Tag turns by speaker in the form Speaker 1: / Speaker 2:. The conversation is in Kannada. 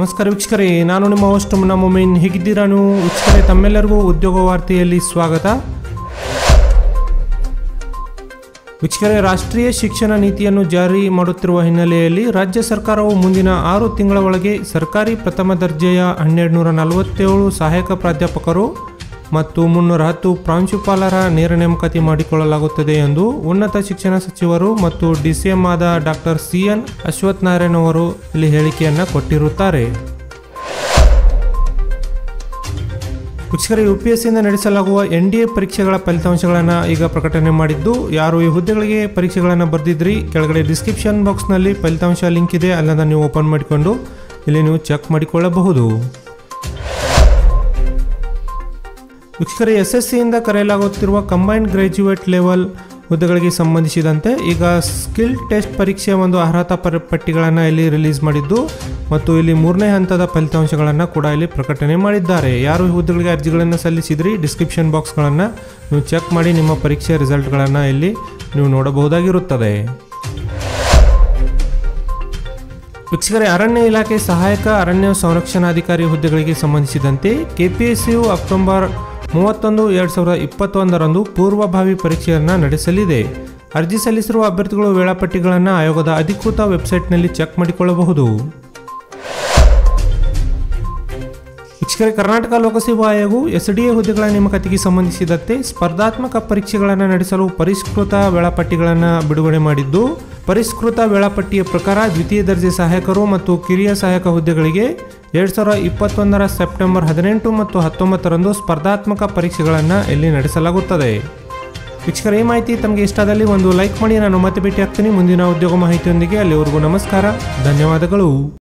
Speaker 1: ನಮಸ್ಕಾರ ವೀಕ್ಷಕರೇ ನಾನು ನಿಮ್ಮ ಹೋಸ್ಟ್ ಮುನ್ನ ಮೊಮಿನ್ ಹೇಗಿದ್ದೀರಾ ನೀವು ವೀಕ್ಷಕರೇ ತಮ್ಮೆಲ್ಲರಿಗೂ ಉದ್ಯೋಗ ವಾರ್ತೆಯಲ್ಲಿ ಸ್ವಾಗತ ವೀಕ್ಷಕರೇ ರಾಷ್ಟ್ರೀಯ ಶಿಕ್ಷಣ ನೀತಿಯನ್ನು ಜಾರಿ ಮಾಡುತ್ತಿರುವ ಹಿನ್ನೆಲೆಯಲ್ಲಿ ರಾಜ್ಯ ಸರ್ಕಾರವು ಮುಂದಿನ ಆರು ತಿಂಗಳ ಒಳಗೆ ಸರ್ಕಾರಿ ಪ್ರಥಮ ದರ್ಜೆಯ ಹನ್ನೆರಡು ನೂರ ನಲವತ್ತೇಳು ಸಹಾಯಕ ಪ್ರಾಧ್ಯಾಪಕರು ಮತ್ತು ಮುನ್ನೂರ ಹತ್ತು ಪ್ರಾಂಶುಪಾಲರ ನೇರ ನೇಮಕಾತಿ ಮಾಡಿಕೊಳ್ಳಲಾಗುತ್ತದೆ ಎಂದು ಉನ್ನತ ಶಿಕ್ಷಣ ಸಚಿವರು ಮತ್ತು ಡಿಸಿಎಂ ಆದ doctor C N Ashwath Narayan ಅವರು ಇಲ್ಲಿ ಹೇಳಿಕೆಯನ್ನು ಕೊಟ್ಟಿರುತ್ತಾರೆ ವೀಕ್ಷಕರೇ ಯು ಪಿ ಎಸ್ ಸಿಯಿಂದ ನಡೆಸಲಾಗುವ ಎನ್ ಡಿ ಎ ಪರೀಕ್ಷೆಗಳ ಫಲಿತಾಂಶಗಳನ್ನು ಈಗ ಪ್ರಕಟಣೆ ಮಾಡಿದ್ದು ಯಾರು ಈ ಹುದ್ದೆಗಳಿಗೆ ಪರೀಕ್ಷೆಗಳನ್ನು ಬರೆದಿದ್ರಿ ಕೆಳಗಡೆ ಡಿಸ್ಕ್ರಿಪ್ಷನ್ ಬಾಕ್ಸ್ನಲ್ಲಿ ಫಲಿತಾಂಶ ಲಿಂಕ್ ಇದೆ ಅಲ್ಲದ ನೀವು ಓಪನ್ ಮಾಡಿಕೊಂಡು ಇಲ್ಲಿ ನೀವು ಚೆಕ್ ಮಾಡಿಕೊಳ್ಳಬಹುದು ವೀಕ್ಷಕರೇ ಎಸ್ ಎಸ್ ಸಿಯಿಂದ ಕರೆಯಲಾಗುತ್ತಿರುವ ಕಂಬೈನ್ಡ್ ಗ್ರ್ಯಾಜುಯೇಟ್ ಲೆವೆಲ್ ಹುದ್ದೆಗಳಿಗೆ ಸಂಬಂಧಿಸಿದಂತೆ ಈಗ ಸ್ಕಿಲ್ ಟೆಸ್ಟ್ ಪರೀಕ್ಷೆಯ ಒಂದು ಅರ್ಹತಾ ಪರ ಪಟ್ಟಿಗಳನ್ನು ಇಲ್ಲಿ ರಿಲೀಸ್ ಮಾಡಿದ್ದು ಮತ್ತು ಇಲ್ಲಿ ಮೂರನೇ ಹಂತದ ಫಲಿತಾಂಶಗಳನ್ನು ಕೂಡ ಇಲ್ಲಿ ಪ್ರಕಟಣೆ ಮಾಡಿದ್ದಾರೆ ಯಾರು ಈ ಹುದ್ದೆಗಳಿಗೆ ಅರ್ಜಿಗಳನ್ನು ಸಲ್ಲಿಸಿದ್ರಿ ಡಿಸ್ಕ್ರಿಪ್ಷನ್ ಬಾಕ್ಸ್ಗಳನ್ನು ನೀವು ಚೆಕ್ ಮಾಡಿ ನಿಮ್ಮ ಪರೀಕ್ಷೆಯ ರಿಸಲ್ಟ್ಗಳನ್ನು ಇಲ್ಲಿ ನೀವು ನೋಡಬಹುದಾಗಿರುತ್ತದೆ ವೀಕ್ಷಕರೇ ಅರಣ್ಯ ಇಲಾಖೆ ಸಹಾಯಕ ಅರಣ್ಯ ಸಂರಕ್ಷಣಾಧಿಕಾರಿ ಹುದ್ದೆಗಳಿಗೆ ಸಂಬಂಧಿಸಿದಂತೆ ಕೆಪಿಎಸ್ಸಿಯು ಅಕ್ಟೋಬರ್ ಮೂವತ್ತೊಂದು ಎರಡು ಸಾವಿರದ ಇಪ್ಪತ್ತೊಂದರಂದು ಪೂರ್ವಭಾವಿ ಪರೀಕ್ಷೆಯನ್ನು ನಡೆಸಲಿದೆ ಅರ್ಜಿ ಸಲ್ಲಿಸಿರುವ ಅಭ್ಯರ್ಥಿಗಳು ವೇಳಾಪಟ್ಟಿಗಳನ್ನು ಆಯೋಗದ ಅಧಿಕೃತ ವೆಬ್ಸೈಟ್ನಲ್ಲಿ ಚೆಕ್ ಮಾಡಿಕೊಳ್ಳಬಹುದು ವೀಕ್ಷಕರೇ ಕರ್ನಾಟಕ ಲೋಕಸೇವಾ ಆಯೋಗವು ಎಸ್ ಡಿ ಎ ಹುದ್ದೆಗಳ ನೇಮಕಾತಿಗೆ ಸಂಬಂಧಿಸಿದಂತೆ ಸ್ಪರ್ಧಾತ್ಮಕ ಪರೀಕ್ಷೆಗಳನ್ನು ನಡೆಸಲು ಪರಿಷ್ಕೃತ ವೇಳಾಪಟ್ಟಿಗಳನ್ನು ಬಿಡುಗಡೆ ಮಾಡಿದ್ದು ಪರಿಷ್ಕೃತ ವೇಳಾಪಟ್ಟಿಯ ಪ್ರಕಾರ ದ್ವಿತೀಯ ದರ್ಜೆ ಸಹಾಯಕರು ಮತ್ತು ಕಿರಿಯ ಸಹಾಯಕ ಹುದ್ದೆಗಳಿಗೆ ಎರಡು ಸಾವಿರದ ಇಪ್ಪತ್ತೊಂದರ ಸೆಪ್ಟೆಂಬರ್ ಹದಿನೆಂಟು ಮತ್ತು ಹತ್ತೊಂಬತ್ತರಂದು ಸ್ಪರ್ಧಾತ್ಮಕ ಪರೀಕ್ಷೆಗಳನ್ನು ಇಲ್ಲಿ ನಡೆಸಲಾಗುತ್ತದೆ ವೀಕ್ಷಕರ ಈ ಮಾಹಿತಿ ತಮಗೆ ಇಷ್ಟದಲ್ಲಿ ಒಂದು ಲೈಕ್ ಮಾಡಿ ನಾನು ಮತ್ತೆ ಭೇಟಿ ಆಗ್ತೀನಿ ಮುಂದಿನ ಉದ್ಯೋಗ ಮಾಹಿತಿಯೊಂದಿಗೆ ಅಲ್ಲಿವರೆಗೂ ನಮಸ್ಕಾರ ಧನ್ಯವಾದಗಳು